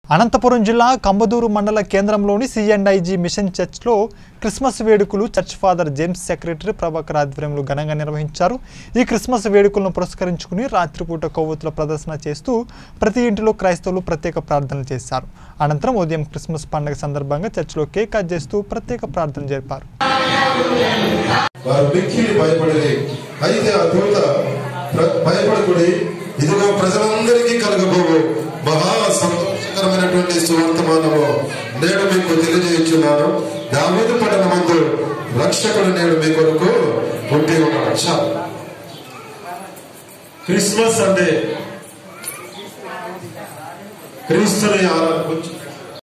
అనంతపురం జిల్లా కంబదూరు మండల కేంద్రంలోని సిఎండ్ఐజీ మిషన్ చర్చ్లో క్రిస్మస్ వేడుకలు church father James secretary Prabhakar ఆధ్వర్యంలో ఘనంగా నిర్వహించారు ఈ క్రిస్మస్ వేడుకలను పురస్కరించుకుని రాత్రిపూట కొవ్వొత్తుల ప్రదర్శన చేస్తూ ప్రతి ఇంటిలో క్రైస్తవులు ప్రత్యేక ప్రార్థనలు చేశారు అనంతరం ఉదయం క్రిస్మస్ పండుగ సందర్భంగా చర్చిలో కేక్ కట్ చేస్తూ ప్రత్యేక ప్రార్థన జరిపారు వారు మిక్కిలి భయపడేది అయితే ఆ దూత ప్ర- భయపడకుడి ఇదిగో ప్రజలందరికీ కలగబోవు మహా సంతోషకరమైనటువంటి సువర్తమానము నేడు మీకు తెలియజేయుచున్నాను దావీదు పట్టణమందు రక్షకుడు నేడు మీ కొరకు పుట్టి ఉన్నాడు చాలు క్రిస్మస్ అంటే క్రీస్తుని ఆరాధించు